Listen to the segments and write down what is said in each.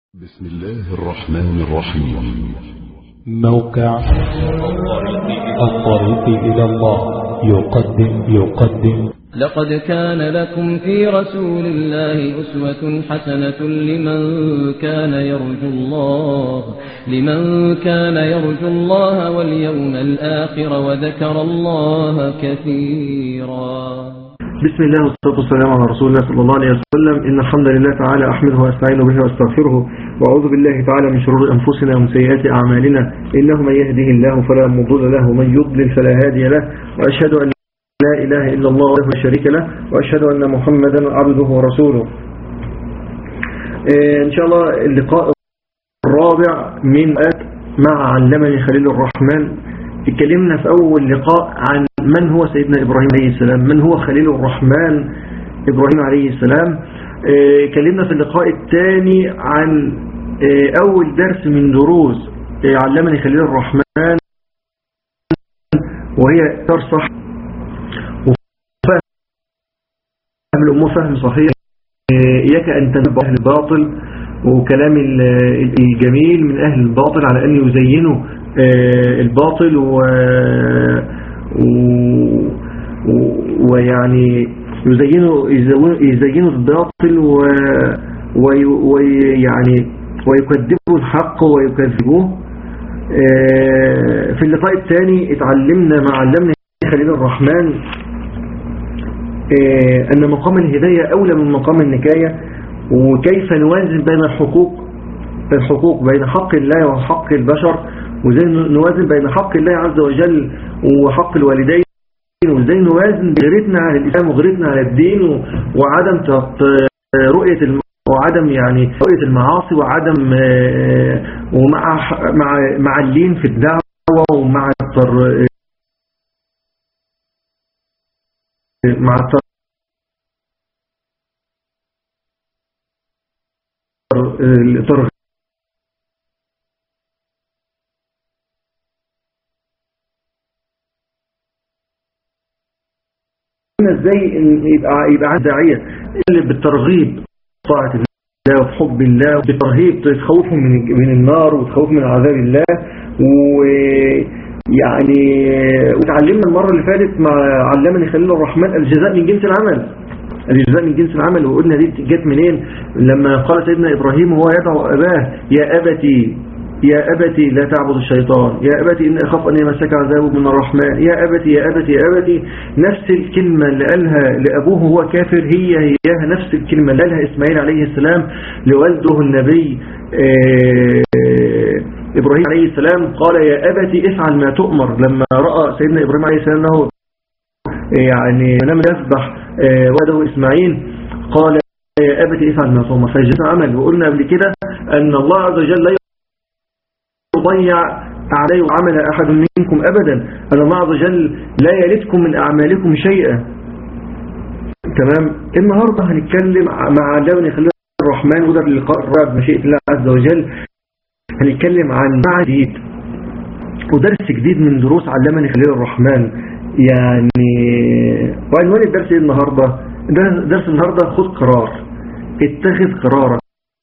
بسم الله الرحمن الرحيم موقع الطريق إلى الله يقدم يقدم لقد كان لكم في رسول الله أسوة حسنة لمن كان يرجو الله لمن كان يرجو الله واليوم الآخر وذكر الله كثيرا بسم الله والصلاة والسلام على رسول الله صلى الله عليه وسلم إن الحمد لله تعالى أحمده وأستعين به وأستغفره وأعوذ بالله تعالى من شرور أنفسنا ومن سيئات أعمالنا إنه من يهده الله فلا مضل له ومن يضلل فلا هادي له وأشهد أن لا إله إلا الله وحده شريك له وأشهد أن محمدا عبده ورسوله إيه إن شاء الله اللقاء الرابع من آت مع علمني خليل الرحمن اتكلمنا في أول لقاء عن من هو سيدنا إبراهيم عليه السلام من هو خليل الرحمن إبراهيم عليه السلام اتكلمنا في اللقاء الثاني عن اه أول درس من دروس اه علمني خليل الرحمن وهي ترصح وفهم الأمور فهم صحيح إياك أن تنبع أهل الباطل وكلام الجميل من أهل الباطل على أن يزينوا الباطل و... و... ويعني يزينوا يزينوا الباطل و... وي... ويعني ويكذبوا الحق ويكذبوه في اللقاء الثاني اتعلمنا مع علمنا خليل الرحمن أن مقام الهداية أولى من مقام النكاية وكيف نوازن بين الحقوق الحقوق بين حق الله وحق البشر وزي نوازن بين حق الله عز وجل وحق الوالدين وزي نوازن غيرتنا على الإسلام وغيرتنا على الدين وعدم رؤية الم... وعدم يعني رؤية المعاصي وعدم ومع مع مع اللين في الدعوة ومع التر... مع التر... الترغيب ازاي يبقى يبقى عندي داعيه اللي بالترغيب طاعه الله وفي حب الله وبالترهيب تخوفهم من من النار وتخوفهم من عذاب الله ويعني وتعلمنا المره اللي فاتت مع علمني خليل الرحمن الجزاء من جنس العمل الجزاء من جنس العمل وقلنا دي جت منين لما قال سيدنا ابراهيم وهو يدعو اباه يا ابتي يا أبتي لا تعبد الشيطان يا أبتي إن أخاف أن يمسك عذاب من الرحمن يا أبتي يا أبتي يا أبتي نفس الكلمة اللي قالها لأبوه هو كافر هي هيها نفس الكلمة اللي قالها إسماعيل عليه السلام لوالده النبي إبراهيم عليه السلام قال يا أبتي افعل ما تؤمر لما رأى سيدنا إبراهيم عليه السلام أنه يعني لم يسبح ولده إسماعيل قال يا أبتي افعل ما تؤمر فجلس عمل وقلنا قبل كده أن الله عز وجل لا يضيع عليه عمل أحد منكم أبدا أن الله عز وجل لا يلدكم من أعمالكم شيئا تمام النهاردة هنتكلم مع علمني خليل الرحمن وده اللقاء الرابع بمشيئة الله عز وجل هنتكلم عن مع جديد ودرس جديد من دروس علمني خليل الرحمن يعني وعنوان الدرس ايه النهاردة درس النهاردة خذ قرار اتخذ قرارك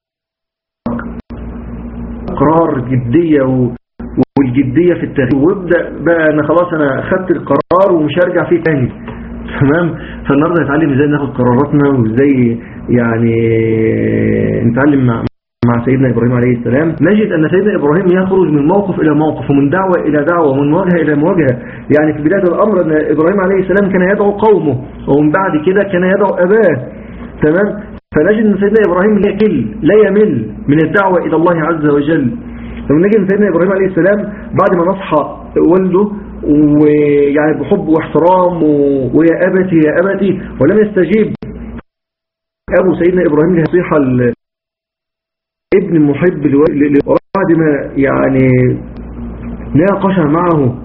قرار جدية والجدية في التغيير وابدأ بقى انا خلاص انا خدت القرار ومش هرجع فيه تاني تمام فالنهارده نتعلم ازاي ناخد قراراتنا وازاي يعني نتعلم مع مع سيدنا إبراهيم عليه السلام نجد أن سيدنا إبراهيم يخرج من موقف إلى موقف ومن دعوة إلى دعوة ومن مواجهة إلى مواجهة يعني في بداية الأمر أن إبراهيم عليه السلام كان يدعو قومه ومن بعد كده كان يدعو أباه تمام فنجد أن سيدنا إبراهيم لا يكل لا يمل من الدعوة إلى الله عز وجل لو نجد أن سيدنا إبراهيم عليه السلام بعد ما نصحى والده ويعني بحب واحترام ويا أبتي يا أبتي ولم يستجيب أبو سيدنا إبراهيم لنصيحة ابن محب بعد ما يعني ناقش معه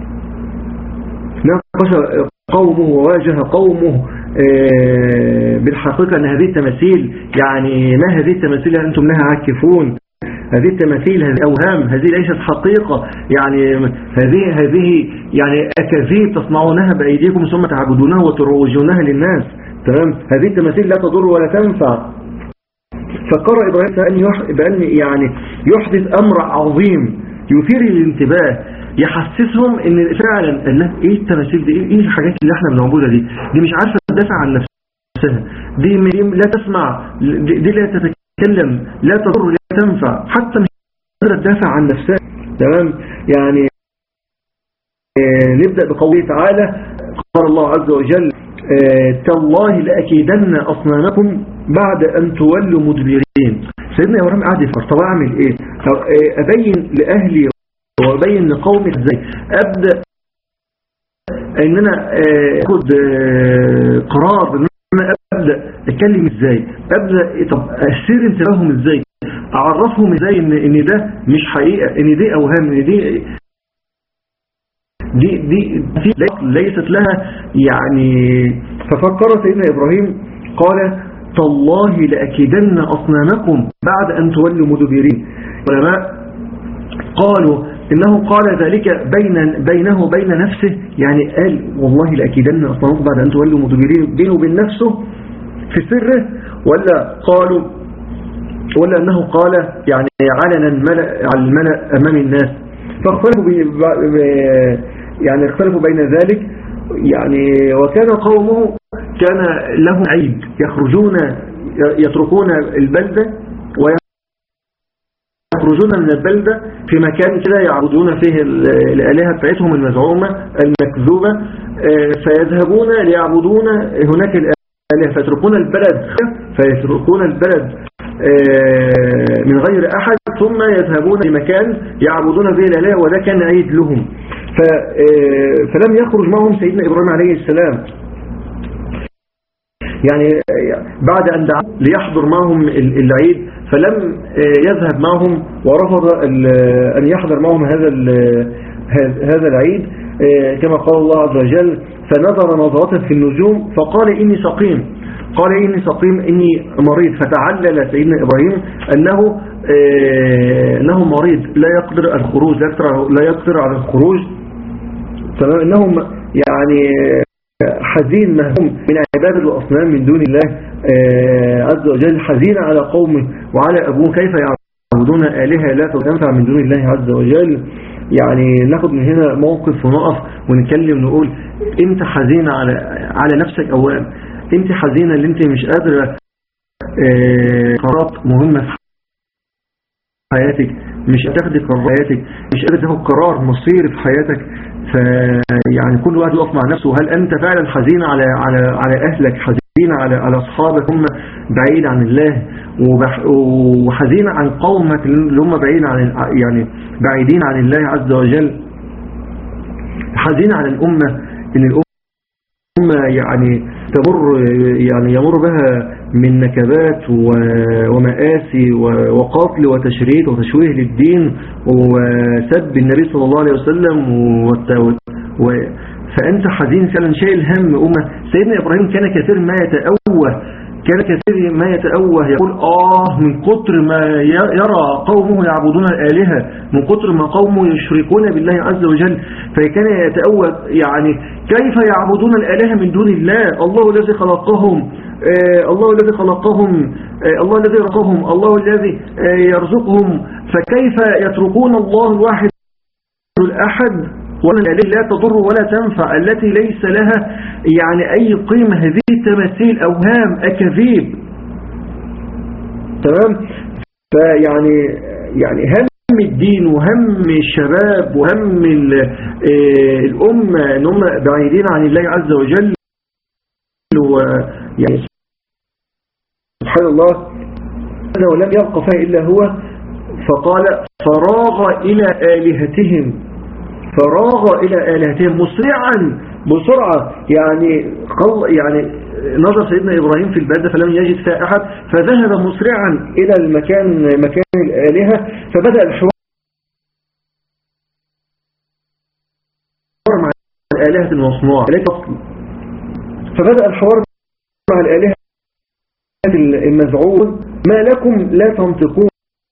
ناقش قومه وواجه قومه بالحقيقة أن هذه التماثيل يعني ما هذه التماثيل أنتم لها عاكفون هذه التماثيل هذه أوهام هذه ليست حقيقة يعني هذه هذه يعني أكاذيب تصنعونها بأيديكم ثم تعبدونها وتروجونها للناس تمام هذه التماثيل لا تضر ولا تنفع فقرر إبراهيم بأن, يح... بأن يعني يحدث أمر عظيم يثير الانتباه يحسسهم ان فعلا الناس ايه التماثيل دي ايه الحاجات اللي احنا بنعبدها دي دي مش عارفة تدافع عن نفسها دي لا تسمع دي, دي لا تتكلم لا تضر لا تنفع حتى مش قادرة تدافع عن نفسها تمام يعني نبدأ بقوله تعالى قال الله عز وجل تالله لأكيدن أصنامكم بعد أن تولوا مدبرين سيدنا إبراهيم قاعد يفكر طب أعمل إيه طب أبين لأهلي وأبين لقومي إزاي أبدأ إن أنا أخذ قرار إن أنا أبدأ أتكلم إزاي أبدأ طب أسير انتباههم إزاي أعرفهم إزاي إن, إن ده مش حقيقة إن دي أوهام إن دي دي دي, دي ليست لها يعني ففكر سيدنا إبراهيم قال تالله لأكيدن أصنامكم بعد أن تولوا مدبرين علماء قالوا إنه قال ذلك بين بينه وبين نفسه يعني قال والله لأكيدن أصنامكم بعد أن تولوا مدبرين بينه وبين نفسه في سره ولا قالوا ولا أنه قال يعني علنا الملأ على الملأ أمام الناس فاختلفوا يعني اختلفوا بين ذلك يعني وكان قومه كان لهم عيد يخرجون يتركون البلدة ويخرجون من البلدة في مكان كده يعبدون فيه الآلهة بتاعتهم المزعومة المكذوبة فيذهبون ليعبدون هناك الآلهة فيتركون البلد فيتركون البلد من غير أحد ثم يذهبون لمكان يعبدون فيه الآلهة وده كان عيد لهم فلم يخرج معهم سيدنا إبراهيم عليه السلام يعني بعد أن دعا ليحضر معهم العيد فلم يذهب معهم ورفض أن يحضر معهم هذا هذا العيد كما قال الله عز وجل فنظر نظرة في النجوم فقال إني سقيم قال إني سقيم إني مريض فتعلل سيدنا إبراهيم أنه أنه مريض لا يقدر الخروج لا يقدر على الخروج تمام إنهم يعني حزين مهموم من عبادة الأصنام من دون الله عز وجل حزين على قومه وعلى أبوه كيف يعبدون آلهة لا تنفع من دون الله عز وجل يعني ناخد من هنا موقف ونقف ونتكلم نقول انت حزين على على نفسك اولا انت حزينة اللي انت مش قادرة قرارات مهمة في حياتك مش هتاخدي قرار حياتك مش قادر تاخد قرار مصيري في حياتك فيعني كل واحد يقف مع نفسه هل انت فعلا حزين على على على اهلك حزين على على اصحابك هم بعيد عن الله وحزين عن قومك اللي هم بعيد عن يعني بعيدين عن الله عز وجل حزين على الامه ان الامه يعني تمر يعني يمر بها من نكبات ومآسي وقتل وتشريد وتشويه للدين وسب النبي صلى الله عليه وسلم و... فأنت حزين فعلا شايل هم أمة سيدنا إبراهيم كان كثير ما يتأوه كان كثير ما يتأوه يقول آه من كتر ما يرى قومه يعبدون الآلهة من كتر ما قومه يشركون بالله عز وجل فكان يتأوه يعني كيف يعبدون الآلهة من دون الله الله الذي خلقهم آه الله الذي خلقهم آه الله الذي رقهم الله الذي آه يرزقهم فكيف يتركون الله الواحد الأحد ولا الآلهة لا تضر ولا تنفع التي ليس لها يعني أي قيمة هذه تماثيل أوهام أكاذيب تمام فيعني يعني هم الدين وهم الشباب وهم الأمة ان هم بعيدين عن الله عز وجل ويعني سبحان الله أنه لم يبق فيه إلا هو فقال فراغ إلى آلهتهم فراغ إلى آلهتهم مسرعا بسرعة يعني قل يعني نظر سيدنا إبراهيم في البلد فلم يجد فيها أحد فذهب مسرعا إلى المكان مكان الآلهة فبدأ الحوار مع الآلهة المصنوعة فبدأ الحوار مع الآلهة المزعوم ما لكم لا تنطقون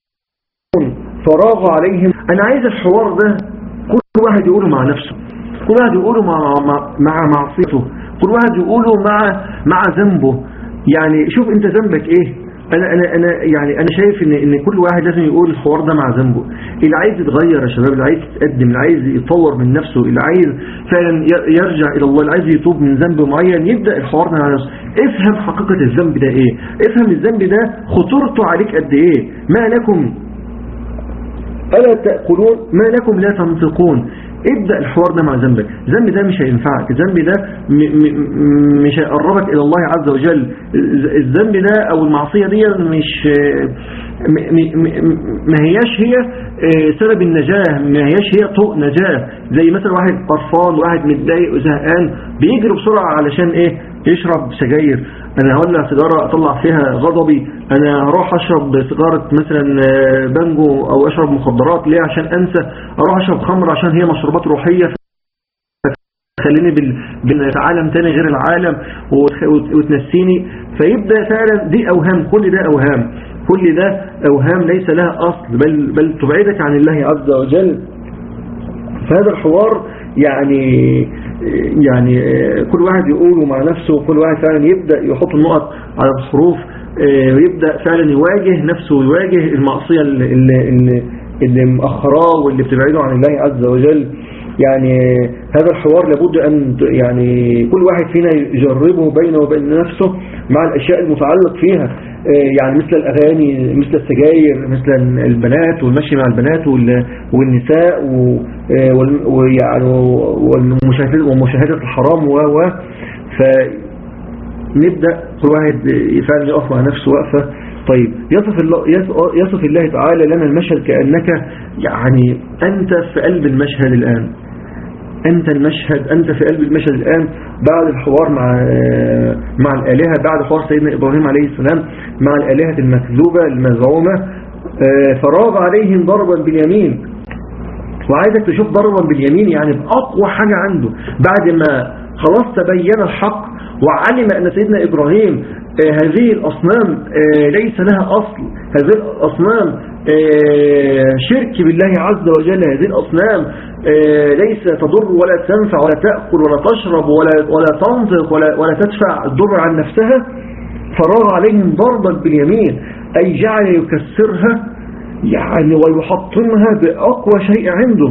فراغ عليهم أنا عايز الحوار ده كل واحد يقوله مع نفسه كل واحد يقوله مع مع معصيته كل واحد يقوله مع مع ذنبه يعني شوف انت ذنبك ايه انا انا انا يعني انا شايف ان ان كل واحد لازم يقول الحوار ده مع ذنبه اللي عايز يتغير يا شباب اللي عايز يتقدم اللي عايز يطور من نفسه اللي عايز فعلا ي- يرجع الى الله اللي عايز يتوب من ذنب معين يبدا الحوار ده مع نفسه افهم حقيقه الذنب ده ايه افهم الذنب ده خطورته عليك قد ايه ما لكم ألا تأكلون ما لكم لا تنطقون ابدأ الحوار ده مع ذنبك الذنب ده مش هينفعك الذنب ده م م مش هيقربك إلى الله عز وجل الذنب ده أو المعصية دي مش م م م ما هياش هي سبب النجاة ما هياش هي طوق نجاة زي مثلا واحد قرفان واحد متضايق وزهقان بيجري بسرعة علشان ايه يشرب سجاير انا هولع سيجارة اطلع فيها غضبي انا هروح اشرب سيجارة مثلا بانجو او اشرب مخدرات ليه عشان انسى اروح اشرب خمر عشان هي مشروبات روحية خليني بالعالم تاني غير العالم وتنسيني فيبدأ فعلا دي اوهام كل ده اوهام كل ده اوهام ليس لها اصل بل, بل تبعدك عن الله عز وجل فهذا الحوار يعني يعني كل واحد يقوله مع نفسه وكل واحد فعلا يبدأ يحط النقط على الحروف ويبدأ فعلا يواجه نفسه ويواجه المعصية اللي, اللي, اللي مأخراه واللي بتبعده عن الله عز وجل يعني هذا الحوار لابد أن يعني كل واحد فينا يجربه بينه وبين نفسه مع الأشياء المتعلق فيها يعني مثل الأغاني مثل السجاير مثل البنات والمشي مع البنات والنساء ويعني ومشاهدة الحرام و و فنبدأ كل واحد فعلا يقف مع نفسه وقفة طيب يصف الله, يصف الله تعالى لنا المشهد كأنك يعني أنت في قلب المشهد الآن أنت المشهد أنت في قلب المشهد الآن بعد الحوار مع مع الآلهة بعد حوار سيدنا إبراهيم عليه السلام مع الآلهة المكذوبة المزعومة فراغ عليهم ضربا باليمين وعايزك تشوف ضربا باليمين يعني بأقوى حاجة عنده بعد ما خلاص تبين الحق وعلم أن سيدنا إبراهيم هذه الأصنام ليس لها أصل هذه الأصنام شرك بالله عز وجل هذه الأصنام ليس تضر ولا تنفع ولا تأكل ولا تشرب ولا, ولا تنطق ولا, ولا تدفع الضر عن نفسها فراغ عليهم ضربا باليمين أي جعل يكسرها يعني ويحطمها بأقوى شيء عنده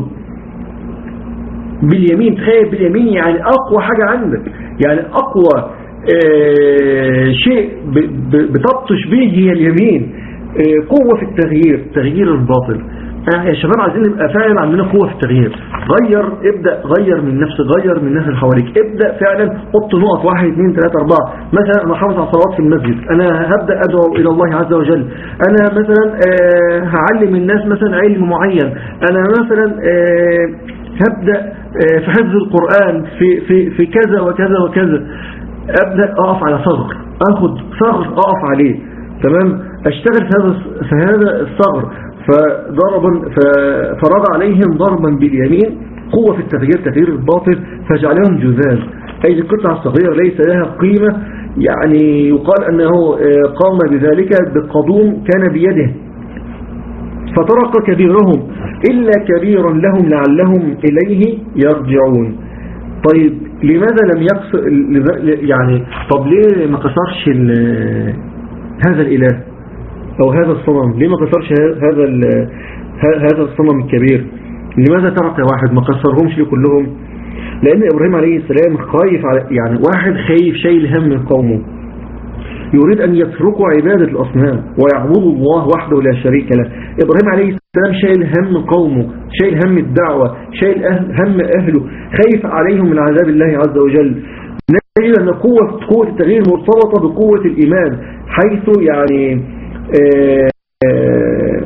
باليمين تخيل باليمين يعني أقوى حاجة عندك يعني أقوى شيء بتبطش به هي اليمين قوة في التغيير تغيير الباطل يا شباب عايزين نبقى فعلا عندنا قوة في التغيير غير ابدأ غير من نفسك غير من الناس اللي حواليك ابدأ فعلا حط نقط واحد اثنين ثلاثة أربعة مثلا أنا حافظ على الصلوات في المسجد أنا هبدأ أدعو إلى الله عز وجل أنا مثلا آه هعلم الناس مثلا علم معين أنا مثلا آه هبدأ آه في حفظ القرآن في, في, في كذا وكذا وكذا أبدأ أقف على ثغر أخذ ثغر أقف عليه تمام أشتغل في هذا في هذا الثغر فضربا فرض عليهم ضربا باليمين قوة في التغيير تغيير الباطل فجعلهم جذاذ أي القطعة الصغيرة ليس لها قيمة يعني يقال أنه قام بذلك بقضوم كان بيده فترك كبيرهم إلا كبيرا لهم لعلهم إليه يرجعون طيب لماذا لم يقصر يعني طب ليه ما كسرش هذا الإله أو هذا الصنم ليه ما كسرش هذا هذا الصنم الكبير لماذا ترك واحد ما كسرهمش ليه كلهم لأن إبراهيم عليه السلام خايف على يعني واحد خايف شايل هم من قومه يريد أن يتركوا عبادة الأصنام ويعبدوا الله وحده لا شريك له إبراهيم عليه السلام شايل هم قومه شايل هم الدعوة شايل أهل هم أهله خايف عليهم من عذاب الله عز وجل نجد أن قوة, قوة التغيير مرتبطة بقوة الإيمان حيث يعني آآ آآ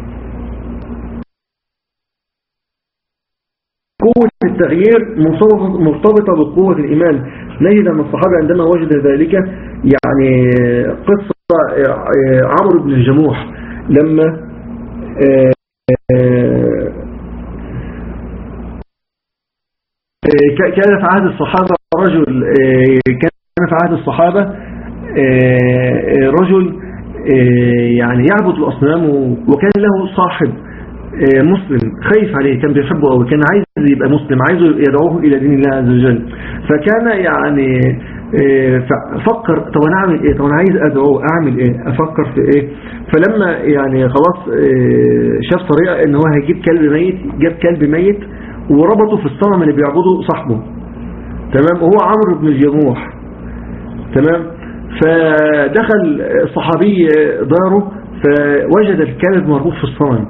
قوة التغيير مرتبطة بقوة الإيمان نجد أن الصحابة عندما وجد ذلك يعني قصة عمرو بن الجموح لما كان في عهد الصحابة رجل كان في عهد الصحابة رجل يعني يعبد الأصنام وكان له صاحب مسلم خايف عليه كان بيحبه قوي كان عايز يبقى مسلم عايزه يدعوه إلى دين الله عز وجل فكان يعني إيه، ففكر طب انا اعمل ايه طب انا عايز ادعو اعمل ايه افكر في ايه فلما يعني خلاص إيه، شاف طريقة ان هو هيجيب كلب ميت جاب كلب ميت وربطه في الصنم اللي بيعبده صاحبه تمام وهو عمرو بن الجموح تمام فدخل الصحابي داره فوجد الكلب مربوط في الصنم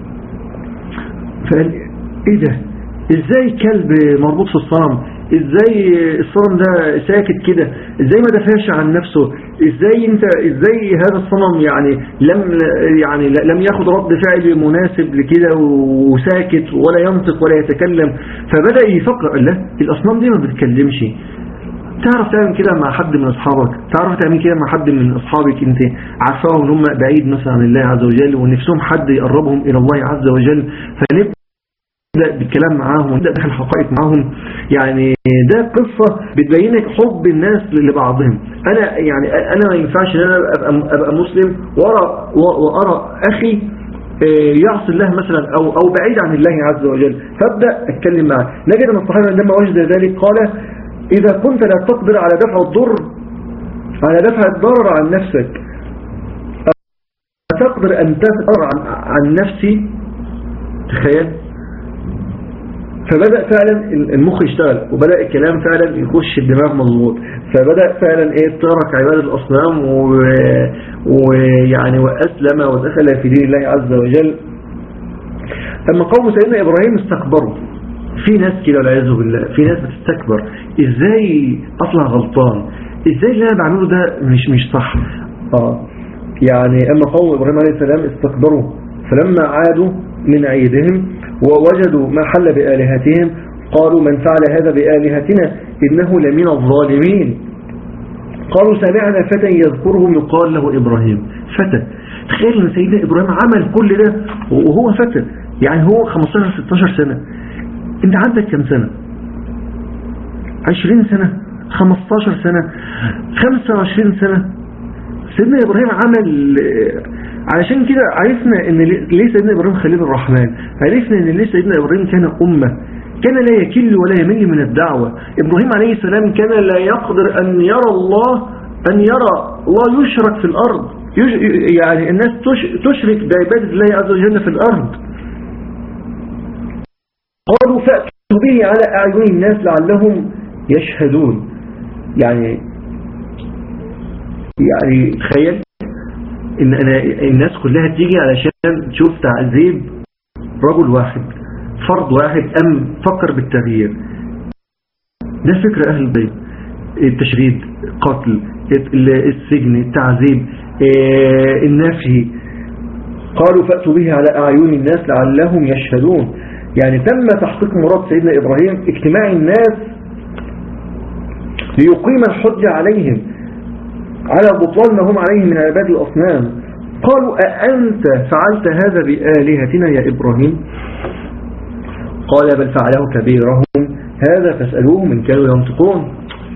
فقال ايه ده ازاي كلب مربوط في الصنم ازاي الصنم ده ساكت كده ازاي ما دافعش عن نفسه ازاي انت ازاي هذا الصنم يعني لم يعني لم ياخد رد فعل مناسب لكده وساكت ولا ينطق ولا يتكلم فبدأ يفكر لا الاصنام دي ما بتتكلمش تعرف تعمل كده مع حد من اصحابك تعرف تعمل كده مع حد من اصحابك انت عارفاهم ان هم بعيد مثلا عن الله عز وجل ونفسهم حد يقربهم الى الله عز وجل فنبدأ بالكلام معاهم ونبدأ داخل الحقائق معاهم يعني ده قصة بتبين لك حب الناس لبعضهم انا يعني انا ما ينفعش ان انا ابقى, أبقى مسلم وارى وارى اخي يعصي الله مثلا او او بعيد عن الله عز وجل فابدا اتكلم معه نجد ان الصحابه عندما وجد ذلك قال اذا كنت لا تقدر على دفع الضر على دفع الضرر عن نفسك تقدر ان تضر عن, عن نفسي تخيل فبدأ فعلا المخ يشتغل وبدأ الكلام فعلا يخش الدماغ مظبوط فبدأ فعلا ايه ترك عبادة الأصنام ويعني وأسلم ودخل في دين الله عز وجل أما قوم سيدنا إبراهيم استكبروا في ناس كده والعياذ بالله في ناس بتستكبر ازاي اطلع غلطان ازاي اللي انا بعمله ده مش مش صح اه يعني اما قوم ابراهيم عليه السلام استكبروا فلما عادوا من عيدهم ووجدوا ما حل بآلهتهم قالوا من فعل هذا بآلهتنا إنه لمن الظالمين قالوا سمعنا فتى يذكرهم يقال له إبراهيم فتى تخيل ان سيدنا إبراهيم عمل كل ده وهو فتى يعني هو 15-16 سنة انت عندك كم سنة 20 سنة 15 سنة 25 سنة سيدنا إبراهيم عمل علشان كده عرفنا ان ليه سيدنا إبراهيم خليل الرحمن عرفنا ان ليه سيدنا إبراهيم كان أمة كان لا يكل ولا يمل من الدعوة إبراهيم عليه السلام كان لا يقدر أن يرى الله أن يرى الله يشرك في الأرض يعني الناس تشرك بعبادة الله عز وجل في الأرض قالوا فأتوا به على أعين الناس لعلهم يشهدون يعني يعني تخيل ان أنا الناس كلها تيجي علشان تشوف تعذيب رجل واحد فرد واحد أم فكر بالتغيير ده فكر أهل البيت التشريد قتل السجن التعذيب النفي قالوا فأتوا به على أعين الناس لعلهم يشهدون يعني تم تحقيق مراد سيدنا إبراهيم اجتماع الناس ليقيم الحجة عليهم على بطلان ما هم عليه من عباد الأصنام قالوا أأنت فعلت هذا بآلهتنا يا إبراهيم قال بل فعله كبيرهم هذا فاسألوهم إن كانوا ينطقون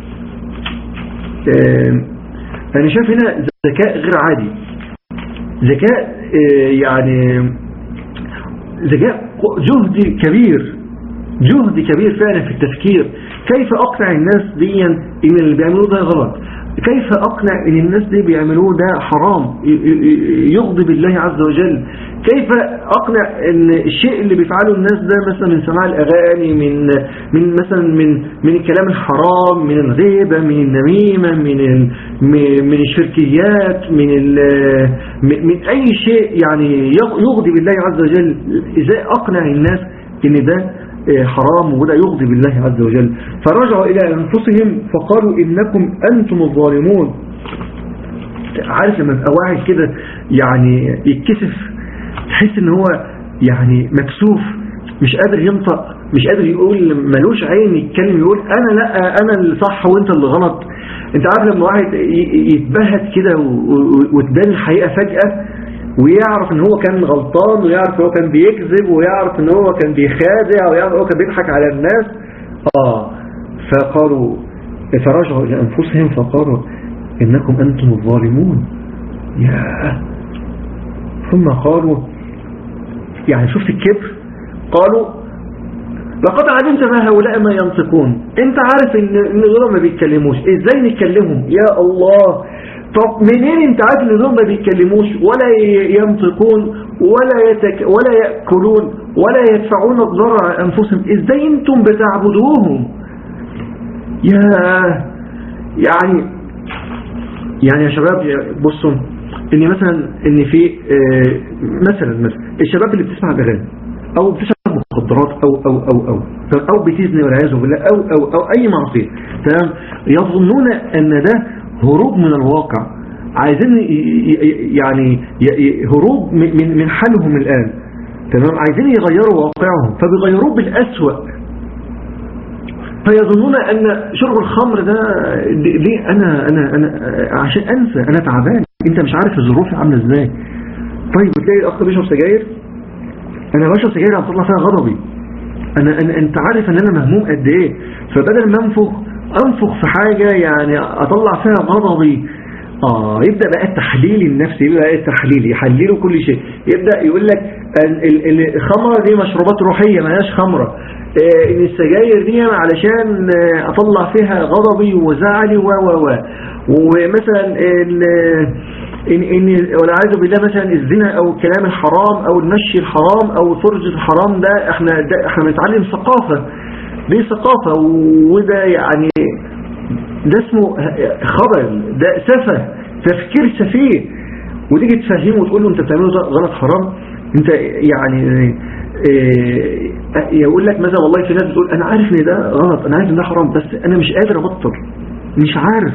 أنا شايف هنا ذكاء غير عادي ذكاء يعني ذكاء جهد كبير جهد كبير فعلا في التفكير كيف أقنع الناس دي إن اللي بيعملوه ده غلط كيف أقنع إن الناس دي بيعملوه ده حرام يغضب الله عز وجل كيف أقنع إن الشيء اللي بيفعله الناس ده مثلا من سماع الأغاني من من مثلا من من الكلام الحرام من الغيبة من النميمة من من الشركيات من من أي شيء يعني يغضب الله عز وجل إزاي أقنع الناس إن ده حرام وبدأ يغضب الله عز وجل فرجعوا إلى أنفسهم فقالوا إنكم أنتم الظالمون عارف لما يبقى واحد كده يعني يتكسف تحس ان هو يعني مكسوف مش قادر ينطق مش قادر يقول ملوش عين يتكلم يقول انا لا انا اللي صح وانت اللي غلط انت عارف لما واحد يتبهت كده وتبان الحقيقة فجأة ويعرف ان هو كان غلطان ويعرف هو كان بيكذب ويعرف ان هو كان بيخادع ويعرف هو كان بيضحك على الناس اه فقالوا فرجعوا الى انفسهم فقالوا انكم انتم الظالمون يا ثم قالوا يعني شفت الكبر قالوا لقد علمت ما هؤلاء ما ينطقون انت عارف ان ان دول ما بيتكلموش ازاي نتكلمهم يا الله طب منين انت عارف ان دول ما بيتكلموش ولا ي- ينطقون ولا يتك ولا ياكلون ولا يدفعون الضرر عن انفسهم ازاي انتم بتعبدوهم يا يعني يعني يا شباب يا- بصوا ان مثلا ان في آه، مثلا مثلا الشباب اللي بتسمع الاغاني او بتشرب مخدرات او او او او او بتزني والعياذ بالله او او او اي معصيه تمام يظنون ان ده هروب من الواقع عايزين ي- ي- يعني ي- ي- هروب من من- من حالهم الان تمام عايزين يغيروا واقعهم فبيغيروه بالأسوأ فيظنون ان شرب الخمر ده دي دي انا انا انا عشان انسى انا تعبان انت مش عارف الظروف عامله ازاي طيب بتلاقي الاخ بيشرب سجاير انا بشرب سجاير عم تطلع فيها غضبي انا, أنا انت عارف ان انا مهموم قد ايه فبدل ما انفخ انفخ في حاجه يعني اطلع فيها غضبي اه يبدا بقى التحليل النفسي يبدا بقى التحليل يحللوا كل شيء يبدا يقول لك ال- ال- الخمره دي مشروبات روحيه ما هياش خمره آه، ان السجاير دي علشان آه، اطلع فيها غضبي وزعلي و و و ومثلا ال- ان ان والعياذ بالله مثلا الزنا او الكلام الحرام او المشي الحرام او فرجة الحرام ده احنا ده احنا بنتعلم ثقافة دي ثقافة وده يعني ده اسمه خبل ده سفه تفكير سفيه وتيجي تفهمه وتقول له انت بتعمله ده غلط حرام انت يعني اه يقول لك مثلا والله في ناس بتقول انا عارف ان ده غلط انا عارف ان ده حرام بس انا مش قادر ابطل مش عارف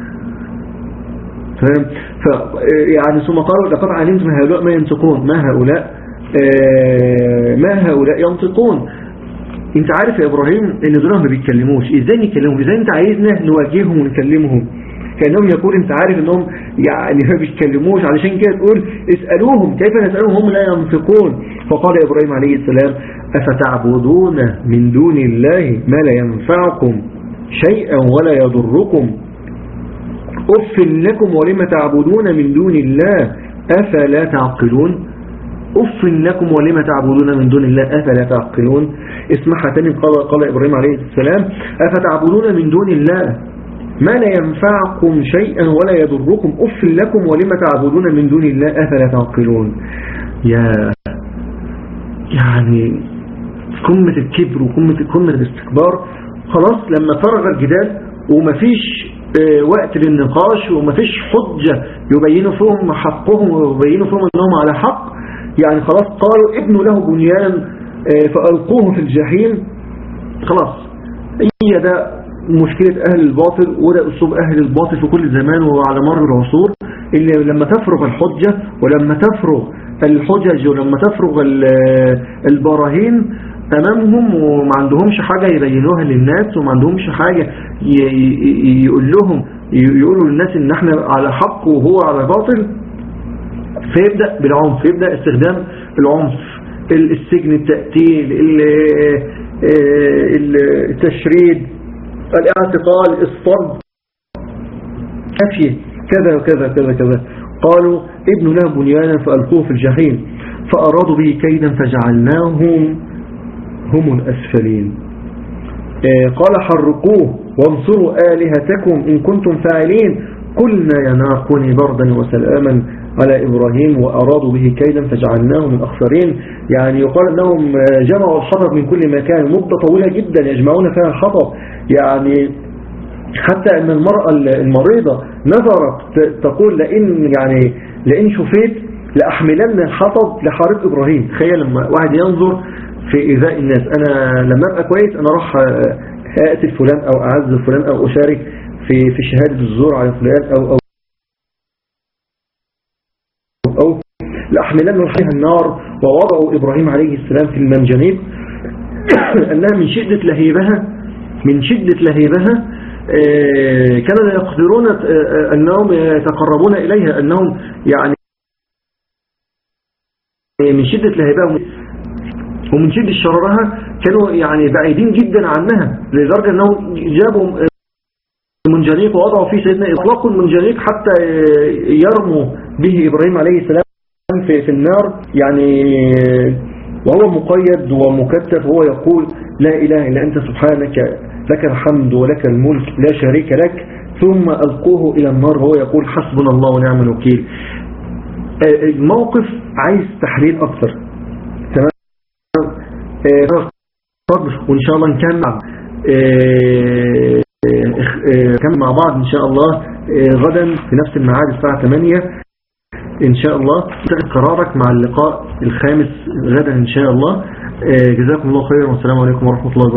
فاهم ف يعني ثم قالوا لقد علمت ما هؤلاء ما ينطقون ما هؤلاء اه ما هؤلاء ينطقون انت عارف يا ابراهيم ان دول ما بيتكلموش ازاي نكلمهم ازاي انت عايزنا نواجههم ونكلمهم كانهم يقول انت عارف انهم يعني ما بيتكلموش علشان كده تقول اسالوهم كيف نسالهم هم لا ينطقون فقال ابراهيم عليه السلام افتعبدون من دون الله ما لا ينفعكم شيئا ولا يضركم اف لكم ولم تعبدون من دون الله افلا تعقلون أف لكم ولما تعبدون من دون الله أفلا تعقلون اسمعها تاني قال, قال إبراهيم عليه السلام أفتعبدون من دون الله ما لا ينفعكم شيئا ولا يضركم أف لكم ولما تعبدون من دون الله أفلا تعقلون يا يعني قمة الكبر وقمة قمة الاستكبار خلاص لما فرغ الجدال ومفيش اه وقت للنقاش ومفيش حجة يبينوا فيهم حقهم ويبينوا فيهم أنهم على حق يعني خلاص قالوا ابنوا له بنيانا فألقوه في الجحيم خلاص هي ده مشكلة أهل الباطل وده أسلوب أهل الباطل في كل زمان وعلى مر العصور اللي لما تفرغ الحجة ولما تفرغ الحجج ولما تفرغ البراهين أمامهم وما عندهمش حاجة يبينوها للناس وما عندهمش حاجة يقول لهم يقولوا للناس ان احنا على حق وهو على باطل فيبدأ بالعنف يبدأ استخدام العنف السجن التقتيل التشريد الاعتقال الصد أفيه كذا وكذا كذا كذا قالوا ابن له بنيانا فألقوه في الجحيم فأرادوا به كيدا فجعلناهم هم الأسفلين قال حرقوه وانصروا آلهتكم إن كنتم فاعلين قلنا يا نار كوني بردا وسلاما على إبراهيم وأرادوا به كيدا فجعلناهم من الأخسرين يعني يقال أنهم جمعوا الحطب من كل مكان مدة طويلة جدا يجمعون فيها الحطب يعني حتى أن المرأة المريضة نظرت تقول لئن يعني لئن شفيت لأحملن الحطب لحارب إبراهيم تخيل لما واحد ينظر في إيذاء الناس أنا لما أبقى كويس أنا أروح أقتل فلان أو أعز فلان أو أشارك في في شهادة الزور على فلان أو أو أو لأحملن عليها النار ووضعوا إبراهيم عليه السلام في المنجنيق أنها من شدة لهيبها من شدة لهيبها كانوا لا يقدرون أنهم يتقربون إليها أنهم يعني من شدة لهيبها ومن شدة شررها كانوا يعني بعيدين جدا عنها لدرجة أنهم جابوا منجنيق ووضعوا فيه سيدنا إطلاق المنجنيق حتى يرموا به إبراهيم عليه السلام في, في النار يعني وهو مقيد ومكتف وهو يقول لا إله إلا أنت سبحانك لك الحمد ولك الملك لا شريك لك ثم ألقوه إلى النار وهو يقول حسبنا الله ونعم الوكيل آه، الموقف عايز تحليل أكثر تمام آه، وإن شاء الله نكمل آه، آه، نكمل مع بعض إن شاء الله آه، غدا في نفس الميعاد الساعة 8 إن شاء الله تاخد قرارك مع اللقاء الخامس غدا إن شاء الله آه، جزاكم الله خيرا والسلام عليكم ورحمة الله وبركاته